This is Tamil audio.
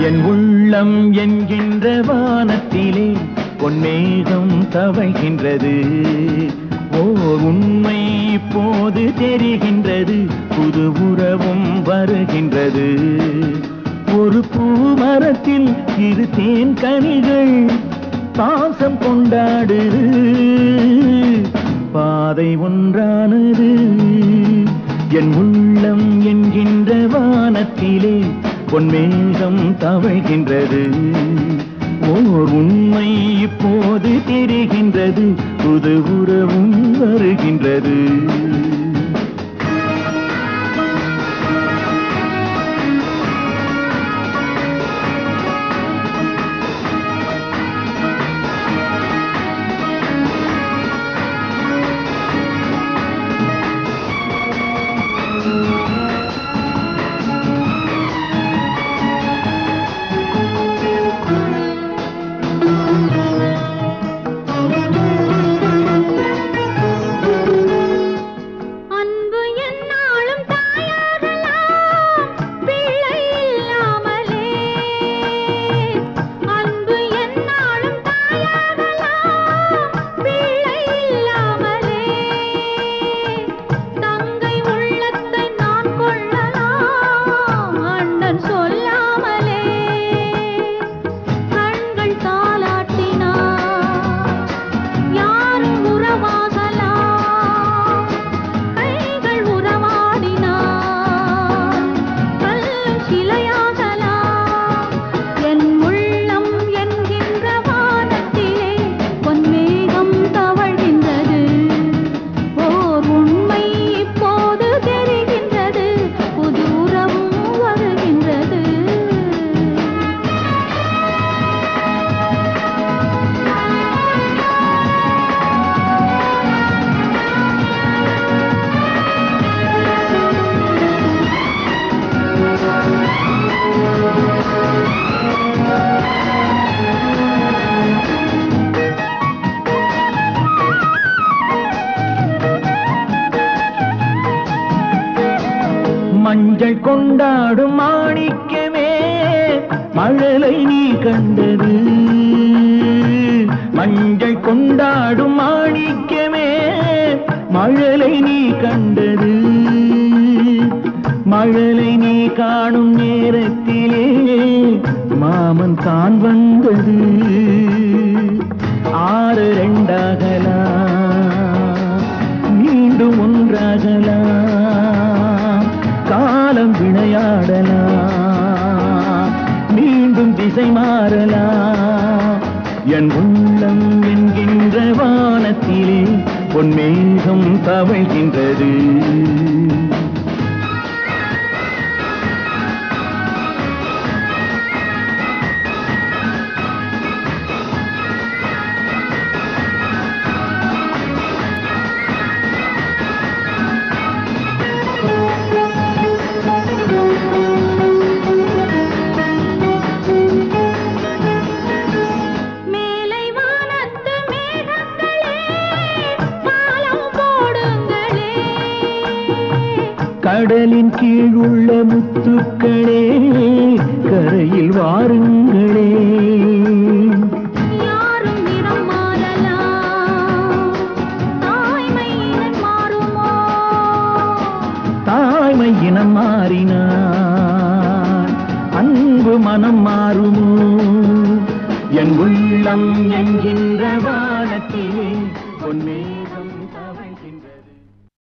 என் உள்ளம் என்கின்ற வானத்திலே பொன்மேகம் தவழ்கின்றது ஓர் உண்மை இப்போது தெரிகின்றது புது உறவும் வருகின்றது ஒரு பூமரத்தில் இரு தேன் கனிகள் பாசம் கொண்டாடுது பாதை ஒன்றானது என் உள்ளம் என்கின்ற வானத்திலே பொன்மேகம் தவழ்கின்றது ஓர் உண்மை இப்போது தெரிகின்றது புது உறவும் வருகின்றது அன்பு என்னாலும் தாயாகலாம் பிள்ளை இல்லாமலே அன்பு என்னாலும் தாயாகலாம் பிள்ளை இல்லாமலே தங்கை உள்ளத்தை நான் கொள்ளலாம் அண்ணன் சொல்லாமலே கண்கள் தாலாட்டினார் யாரும் உறவாகலாம் கைகள் உறவாடினார் கல்லும் சிலையாகலாம் என் உள்ளம் என்கின்ற வானத்திலே பொன்மேகம் தவழ்கின்றது ஓர் உண்மை இப்போது தெரிகின்றது புது உறவும் வருகின்றது மஞ்சள் கொண்டாடும் மாணிக்கமே மழலை நீ கண்டது மஞ்சள் கொண்டாடும் மாணிக்கமே மழலை நீ கண்டது மழலை நீ காணும் நேரத்திலே மாமன் தான் வந்தது ஆறு ரெண்டாகலாம் மீண்டும் ஒன்றாகலாம் காலம் விளையாடலாம் மீண்டும் திசை மாறலாம் என் உள்ளம் என்கின்ற வானத்திலே பொன்மேகம் தவழ்கின்றது மேலை வானத்து மேகங்களே பாலம் போடுங்களே கடலின் கீழ் உள்ள முத்துக்களே கரையில் வாருங்களே யாரும் நிறம் மாறலாம் தாய்மை இனம் மாறுமோ தாய்மை இனம் மாறினான் அன்பு மனம் மாறுமோ என் உள்ளம் என்கின்ற வானத்திலே பொன்மே